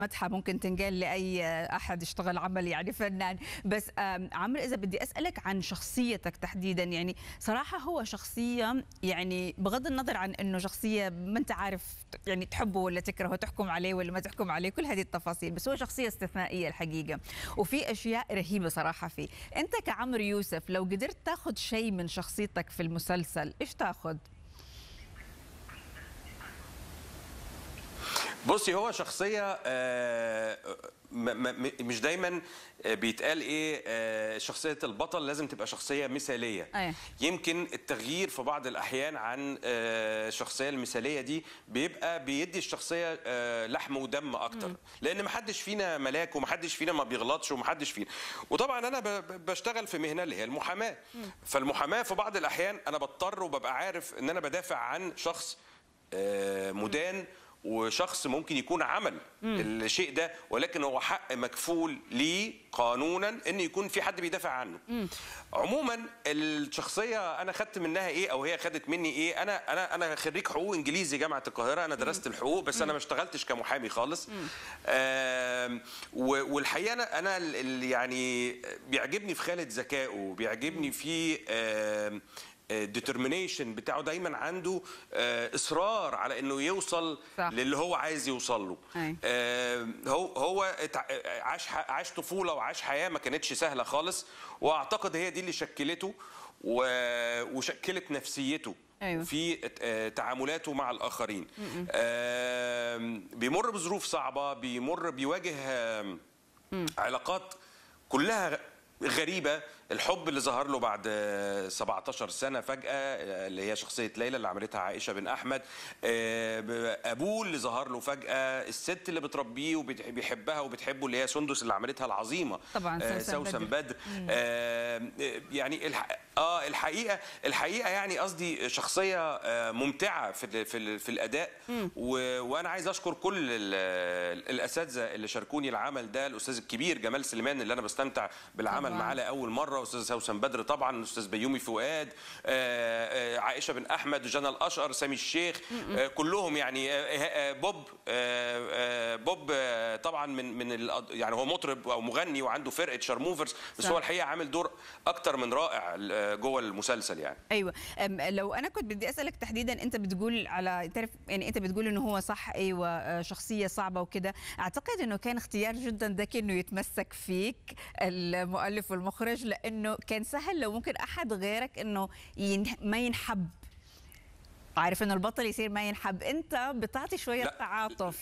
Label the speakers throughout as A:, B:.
A: مدحة ممكن تنقال لأي أحد اشتغل عمل يعني فنان بس آم، عمرو إذا بدي أسألك عن شخصيتك تحديدا يعني صراحة هو شخصية يعني بغض النظر عن أنه شخصية ما أنت عارف يعني تحبه ولا تكرهه تحكم عليه ولا ما تحكم عليه كل هذه التفاصيل بس هو شخصية استثنائية الحقيقة وفي أشياء رهيبة صراحة فيه أنت كعمرو يوسف لو قدرت تاخذ شيء من شخصيتك في المسلسل إيش تاخذ؟
B: بصي هو شخصية آه، م- م- مش دايما آه، بيتقال ايه آه، شخصية البطل لازم تبقى شخصية مثالية
A: أيه.
B: يمكن التغيير في بعض الأحيان عن آه، الشخصية المثالية دي بيبقى بيدي الشخصية آه، لحم ودم أكتر لأن محدش فينا ملاك ومحدش فينا ما بيغلطش ومحدش فينا وطبعا أنا ب- ب- بشتغل في مهنة اللي هي المحاماة فالمحاماة في بعض الأحيان أنا بضطر وببقى عارف إن أنا بدافع عن شخص آه، مدان وشخص ممكن يكون عمل الشيء ده ولكن هو حق مكفول ليه قانونا ان يكون في حد بيدافع عنه عموما الشخصيه انا خدت منها ايه او هي خدت مني ايه انا انا انا خريج حقوق انجليزي جامعه القاهره انا درست الحقوق بس انا ما اشتغلتش كمحامي خالص آم، و- والحقيقه انا انا ال- ال- يعني بيعجبني في خالد ذكائه بيعجبني في آم، الديترمينيشن بتاعه دايما عنده آه، اصرار على انه يوصل
A: صح.
B: للي هو عايز يوصل له
A: أي.
B: آه، هو هو اتع- عاش ح- عاش طفوله وعاش حياه ما كانتش سهله خالص واعتقد هي دي اللي شكلته و- وشكلت نفسيته
A: أيوة.
B: في آه، تعاملاته مع الاخرين آم، بيمر بظروف صعبه بيمر بيواجه آم، علاقات كلها غريبة الحب اللي ظهر له بعد آه، 17 سنة فجأة آه، اللي هي شخصية ليلى اللي عملتها عائشة بن أحمد آه، ب- أبوه اللي ظهر له فجأة الست اللي بتربيه وبيحبها وبتحبه اللي هي سندس اللي عملتها العظيمة
A: طبعاً،
B: آه،
A: سوسن
B: سوسن
A: بدر.
B: بدر آه، يعني الح... اه الحقيقه الحقيقه يعني قصدي شخصيه آه، ممتعه في ال... في, ال... في الاداء و... وانا عايز اشكر كل ال... الاساتذه اللي شاركوني العمل ده الاستاذ الكبير جمال سليمان اللي انا بستمتع بالعمل
A: طبعاً.
B: معاه لاول مره استاذ سوسن بدر طبعا الاستاذ بيومي فؤاد آه، آه، عائشه بن احمد جنى الاشقر سامي الشيخ آه، كلهم يعني آه، آه، بوب آه، آه، بوب آه، طبعا من من ال... يعني هو مطرب او مغني وعنده فرقه شارموفرز بس
A: صح.
B: هو الحقيقه عامل دور اكتر من رائع آه، جوه المسلسل يعني
A: ايوه أم لو انا كنت بدي اسالك تحديدا انت بتقول على تعرف يعني انت بتقول انه هو صح ايوه آه، شخصيه صعبه وكده اعتقد انه كان اختيار جدا ذكي انه يتمسك فيك المؤلف والمخرج لانه كان سهل لو ممكن احد غيرك انه ين... ما ينحب عارف انه البطل يصير ما ينحب انت بتعطي شويه
B: لا.
A: تعاطف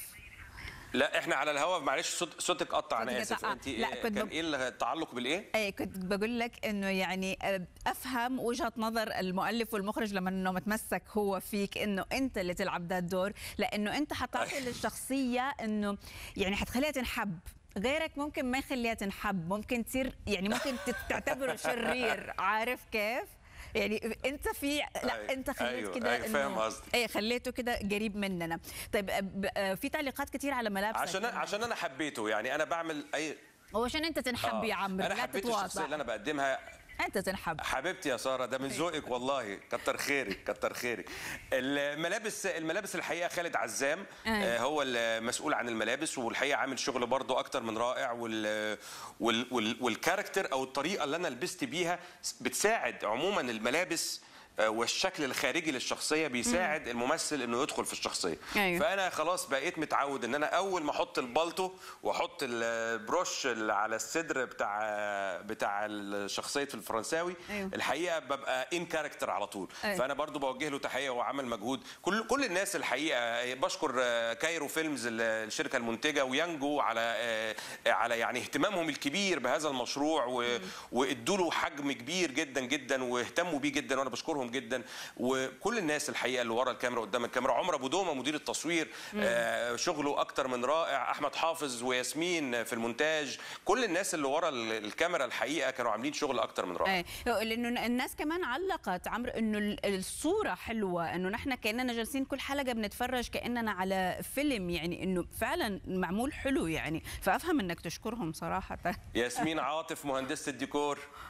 B: لا احنا على الهوا معلش صوت صوتك قطع انا
A: صوتك
B: اسف
A: قطع.
B: انت
A: لا،
B: آه،
A: كنت
B: كان
A: بق-
B: ايه التعلق بالايه
A: اي كنت بقول لك انه يعني آه، افهم وجهه نظر المؤلف والمخرج لما انه متمسك هو فيك انه انت اللي تلعب ده الدور لانه انت حتعطي للشخصيه انه يعني حتخليها تنحب غيرك ممكن ما يخليها تنحب ممكن تصير يعني مكن تت- تعتبره شرير عارف كيف يعني انت في لا
B: أيوة،
A: انت خليت
B: أيوة،
A: كده
B: أيوة، فاهم
A: إنه-
B: قصدك.
A: اي خليته كده قريب مننا طيب آه، ب- آه، في تعليقات كتير على ملابسك
B: عشان عشان انا حبيته يعني انا بعمل اي
A: هو عشان انت تنحب
B: آه،
A: يا عمرو
B: انا
A: لا
B: حبيت الشخصيه
A: تتواضع
B: اللي انا بقدمها
A: انت تنحب
B: حبيبتي يا ساره ده من ذوقك والله كتر خيرك كتر خيرك الملابس الملابس الحقيقه خالد عزام
A: آه.
B: آه، هو المسؤول عن الملابس والحقيقه عامل شغل برضه اكتر من رائع وال وال وال والكاركتر او الطريقه اللي انا لبست بيها بتساعد عموما الملابس آه، والشكل الخارجي للشخصيه بيساعد الممثل انه يدخل في الشخصيه
A: أيوة.
B: فانا خلاص بقيت متعود ان انا اول ما احط البالطو واحط البروش اللي على الصدر بتاع بتاع الشخصيه في الفرنساوي
A: أيوة.
B: الحقيقه ببقى ان كاركتر على طول
A: أيوة.
B: فانا برضو بوجه له تحيه هو عمل مجهود كل كل الناس الحقيقه بشكر آه، كايرو فيلمز ال- الشركه المنتجه ويانجو على آه، على يعني اهتمامهم الكبير بهذا المشروع و- وادوا له حجم كبير جدا جدا واهتموا بيه جدا وانا بشكرهم جدا وكل الناس الحقيقه اللي ورا الكاميرا قدام الكاميرا عمر ابو دومه مدير التصوير آه، شغله اكتر من رائع احمد حافظ وياسمين في المونتاج كل الناس اللي ورا ال- الكاميرا الحقيقه كانوا عاملين شغل اكتر من رائع
A: ايه لانه الناس كمان علقت عمرو انه ال- الصوره حلوه انه نحن كاننا جالسين كل حلقه بنتفرج كاننا على فيلم يعني انه فعلا معمول حلو يعني فافهم انك تشكرهم صراحه
B: ياسمين عاطف مهندسه الديكور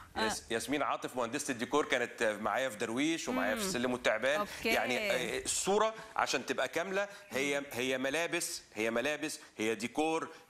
B: ياس ياسمين عاطف مهندسه الديكور كانت معايا في درويش ومعايا في سلم والتعبان
A: أوكي.
B: يعني آه، الصوره عشان تبقى كامله هي هي ملابس هي ملابس هي ديكور